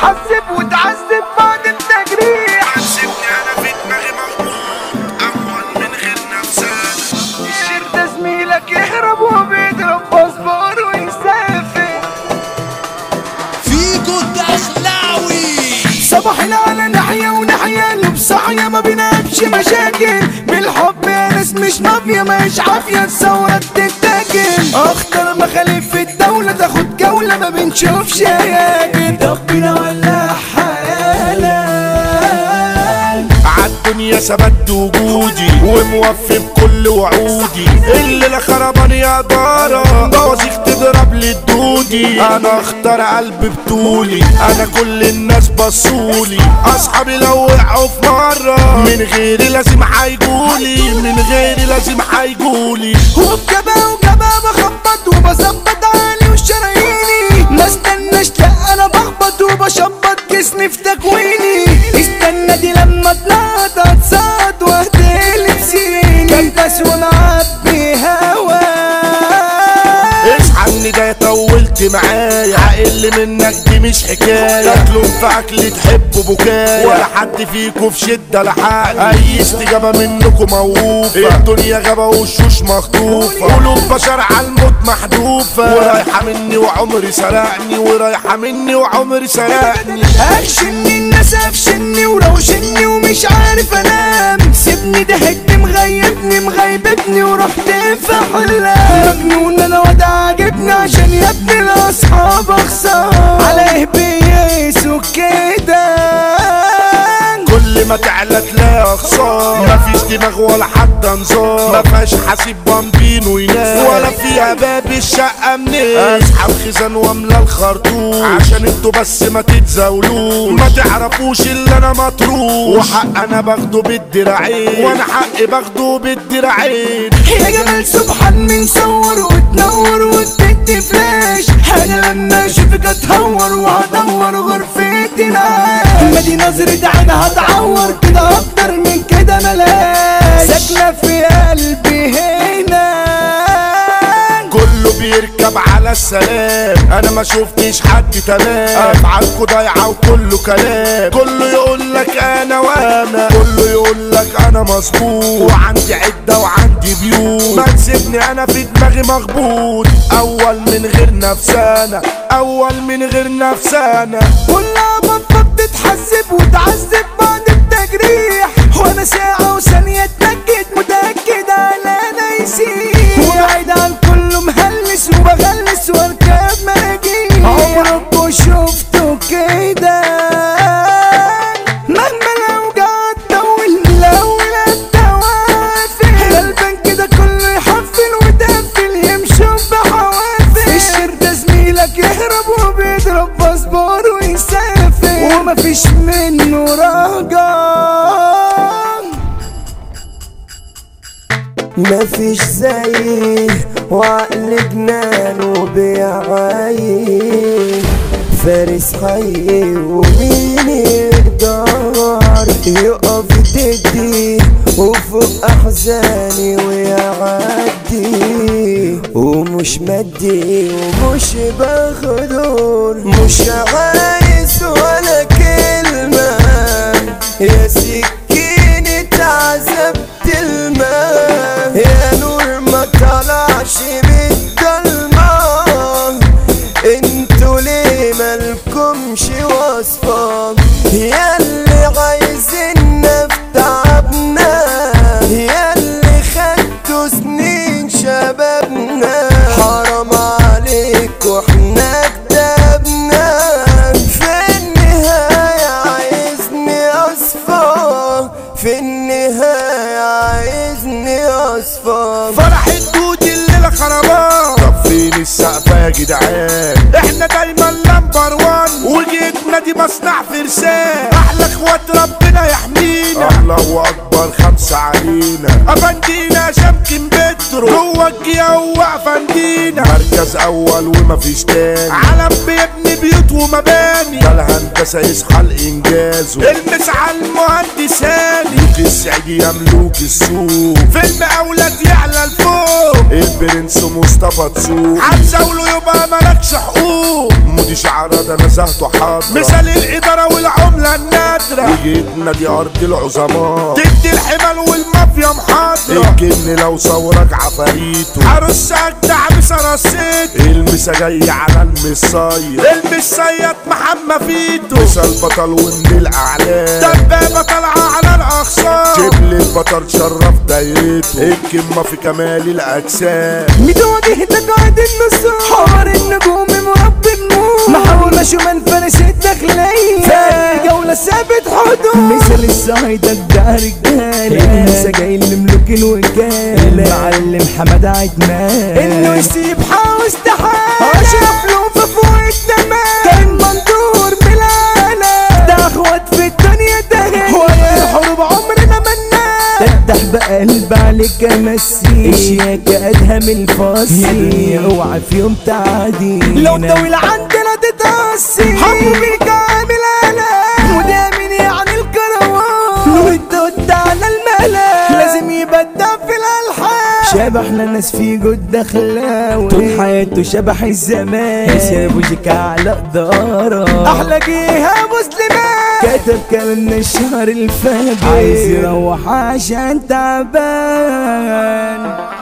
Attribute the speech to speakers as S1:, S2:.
S1: تتحسب وتعذب بعد التجريح
S2: سيبني انا في دماغي مغمور اول من غير نفسنا
S1: الشير ده زميلك يهرب وبيضرب باسبور ويسافر
S3: فيكو الدخلاوي
S1: صباحنا على ناحية وناحية بصحية ما بينامش مشاكل بالحب يا ناس مش مافيا مش عافية الثورة تتاكل اخطر مخالف في الدولة تاخد جولة ما بنشوفش هياكل ربنا ولا حيانا
S2: عالدنيا ثبت وجودي وموفي بكل وعودي الليلة خربان يا دارة بوازيك تضرب لي الدودي انا اختار قلب بطولي انا كل الناس بصولي اصحابي لو وقعوا في مرة من غيري لازم هيجولي من غيري لازم هيجولي
S1: وبجبا وجبا بخبط وبظبط عالي وشراييني ما استناش لا انا بخبط وبشبط جسمي في تكويني استنى دي لما طلعت اتصاد واهدي سيني كبس ومعبي هوا
S2: اصحى اني جاي طولت معايا هقل منك دي مش حكايه تاكلوا في اكل تحبوا بكايا ولا حد فيكم في شده لحق اي استجابه منكم موقوفه الدنيا غابه وشوش مخطوفه قلوب بشر على الموت محذوفه ورايحه مني وعمري سرقني ورايحه مني وعمري سرقني
S1: اكشني الناس افشني وروشني ومش عارف انام سيبني ده هد مغيبني مغيبتني ورحت في حلام مجنون انا واد عاجبني عشان يا ابني الاصحاب اخسر على ايه بيقيسوا كده
S2: كل ما تعلى تلاقي اخصام مفيش دماغ ولا حتى نظام مفيهاش حاسب بامبينو ينام ولا فيها باب الشقه منين اسحب خزان واملى الخرطوم عشان انتوا بس ما تتزاولوش ما تعرفوش اللي انا مطروش وحق انا باخده بالدراعين وانا حقي باخده بالدراعين
S1: يا جمال سبحان من صور وتنور وتدي فلاش انا لما اشوفك اتهور وهدور غرفتي نعاش ما دي نظرة عين هتعور كده اكتر من كده ملاش ساكنة في قلبي هنا
S2: كله بيركب على السلام انا ما شفتش حد تمام افعالكوا ضايعه وكله كلام كله يقول لك انا وانا كله يقول لك انا مظبوط وعندي عده وعندي بيوت ما تسيبني انا في دماغي مخبوط اول من غير نفسانا اول من غير نفسانا
S1: كلها بطة بتتحسب وتعذب بعد التجريح وانا ساعة وثانية اتنكد متأكد على انا يسيح وبعيد عن كله مهلس وبغلس واركب مراجيح عمرك شفته كده مهما الاوجاع تطول الاول التوافل غلبان كده كله يحفل ويدفل يمشوا بحوافل الشر ده زميلك يهرب وبيضرب باسبور ويسافر ومفيش منه رجع
S4: مفيش زيه وعقل جنان وبيعايش فارس حي ومين يقدر يقف تدي وفوق احزاني ويعدي ومش مدي ومش بخدور مش عايز ولا كلمة يا سكينة عذبت الماء يا نور ما طلعش من الضلمة انتوا ليه مالكمش وصفة يا اللي عايزيننا في تعبنا يا اللي خدتوا سنين شبابنا حرام عليك واحنا كتبنا في النهاية عايزني اصفى في النهاية عايزني اصفى
S2: فرح الدود الليلة خربان طب فين السقفة يا جدعان احنا دايما لمبر وان وجيتنا دي مصنع فرسان احلى اخوات ربنا يحمينا الله اكبر خمسة علينا افندينا شمكن بترو جوه الجيا هو افندينا مركز اول ومفيش تاني علم بيبني بيوت ومباني ده الهندسة يصحى لانجازه المس على المهندس هاني ملوك السعيد يا ملوك السوق فيلم اولاد يعلى لفوق البرنس مصطفى تسوق هتزاوله يبقى مالكش حقوق مودي شعر ده نزهته حاضر مثال الإدارة والعملة النادرة وجيتنا دي أرض العظماء تدي الحمل والمافيا محاضرة الجن لو صورك عفاريته عروس أجدع بسرسيته المسا جاي على المصيد المصيد محمى فيتو مثال بطل ومن الأعلام دبابة طالعة على الأخصام شبل البطل شرف دايرته الكمة في كمال الأجسام
S1: متواجه تقاعد النصر حوار النجوم مربي النور محاول شمال فارس الداخلية فارق جولة ثابت حدود مثل الصعيدة ده رجالة المسا جاي لملوك الوكالة المعلم حمد عدمان انه يسيب حاوس تحال اشرف له في فوق التمام كان منظور بلالة ده اخوات في الدنيا ده ويا الحروب عمرنا منا تفتح بقلب عليك امسي اشياك ادهم الفاصل يا دنيا اوعى في يوم تعدي لو طويل عندنا تتأسي حبوا بيك عامل انا وده مين يعني الكروان وانت قلت على الملا لازم يبدع في الالحان شبحنا ناس في جد دخلاوي طول حياته شبح الزمان يسيبوا جيك على قدارة احلى جيها مسلمات كتب كلامنا الشهر الفجر عايز يروح عشان تعبان